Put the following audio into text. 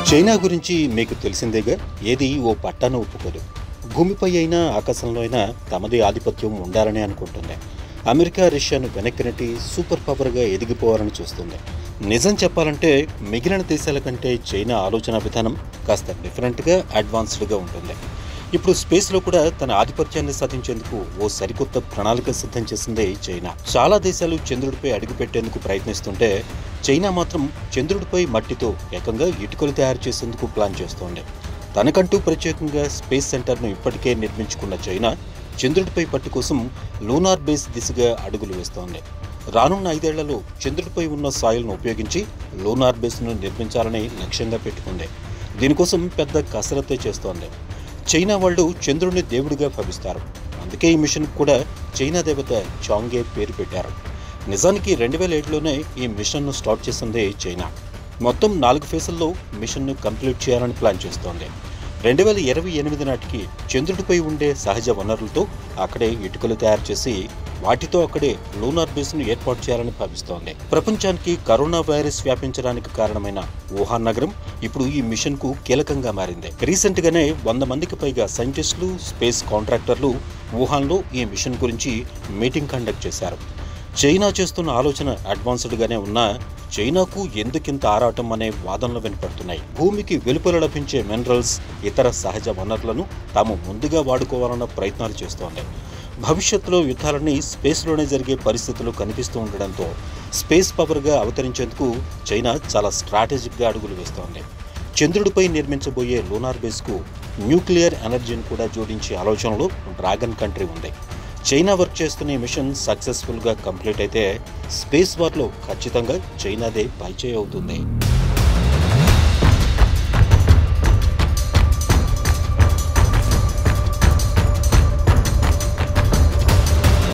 China గురించి మీకు తెలిసిందేగా ఏది ఓ పట్టాన ఒప్పుకోదు భూమిపై అయినా ఆకాశంలో అయినా తమది ఆధిపత్యం ఉండాలని అనుకుంటుంది అమెరికా రష్యాను వెనక్కి నెట్టి సూపర్ పవర్గా ఎదిగిపోవాలని చూస్తుంది నిజం చెప్పాలంటే మిగిలిన దేశాల కంటే చైనా ఆలోచన విధానం కాస్త డిఫరెంట్గా అడ్వాన్స్డ్గా ఉంటుంది ఇప్పుడు స్పేస్లో కూడా తన ఆధిపత్యాన్ని సాధించేందుకు ఓ సరికొత్త ప్రణాళిక సిద్ధం చేసింది చైనా చాలా దేశాలు చంద్రుడిపై అడుగుపెట్టేందుకు ప్రయత్నిస్తుంటే చైనా మాత్రం చంద్రుడిపై మట్టితో ఏకంగా ఇటుకలు తయారు చేసేందుకు ప్లాన్ చేస్తోంది తనకంటూ ప్రత్యేకంగా స్పేస్ సెంటర్ను ఇప్పటికే నిర్మించుకున్న చైనా చంద్రుడిపై పట్టు కోసం లూనార్ బేస్ దిశగా అడుగులు వేస్తోంది రానున్న ఐదేళ్లలో చంద్రుడిపై ఉన్న సాయిల్ను ఉపయోగించి లూనార్ బేస్ను నిర్మించాలని లక్ష్యంగా పెట్టుకుంది దీనికోసం పెద్ద కసరత్తే చేస్తోంది చైనా వాళ్ళు చంద్రుడిని దేవుడిగా భావిస్తారు అందుకే ఈ మిషన్ కూడా చైనా దేవత చాంగే పేరు పెట్టారు నిజానికి రెండు వేల ఏడులోనే ఈ మిషన్ను స్టార్ట్ చేసింది చైనా మొత్తం నాలుగు ఫేజుల్లో మిషన్ను కంప్లీట్ చేయాలని ప్లాన్ చేస్తోంది రెండు వేల ఇరవై ఎనిమిది నాటికి చంద్రుడిపై ఉండే సహజ వనరులతో అక్కడే ఇటుకలు తయారు చేసి వాటితో అక్కడే లూనార్ బేస్ను ఏర్పాటు చేయాలని భావిస్తోంది ప్రపంచానికి కరోనా వైరస్ వ్యాపించడానికి కారణమైన వుహాన్ నగరం ఇప్పుడు ఈ మిషన్ కు కీలకంగా మారింది రీసెంట్ గానే వంద మందికి పైగా సైంటిస్టులు స్పేస్ కాంట్రాక్టర్లు వుహాన్లో ఈ మిషన్ గురించి మీటింగ్ కండక్ట్ చేశారు చైనా చేస్తున్న ఆలోచన అడ్వాన్స్డ్గానే ఉన్నా చైనాకు ఎందుకింత ఆరాటం అనే వాదనలు వినపడుతున్నాయి భూమికి వెలుపల లభించే మినరల్స్ ఇతర సహజ వనరులను తాము ముందుగా వాడుకోవాలన్న ప్రయత్నాలు చేస్తోంది భవిష్యత్తులో యుద్ధాలన్నీ స్పేస్లోనే జరిగే పరిస్థితులు కనిపిస్తూ ఉండడంతో స్పేస్ పవర్గా అవతరించేందుకు చైనా చాలా స్ట్రాటజిక్గా అడుగులు వేస్తోంది చంద్రుడిపై నిర్మించబోయే లూనార్ బేస్కు న్యూక్లియర్ ఎనర్జీని కూడా జోడించే ఆలోచనలో డ్రాగన్ కంట్రీ ఉంది చైనా వర్క్ చేస్తున్న ఈ మిషన్ సక్సెస్ఫుల్గా కంప్లీట్ అయితే స్పేస్ వార్లో ఖచ్చితంగా చైనాదే పైచేయి అవుతుంది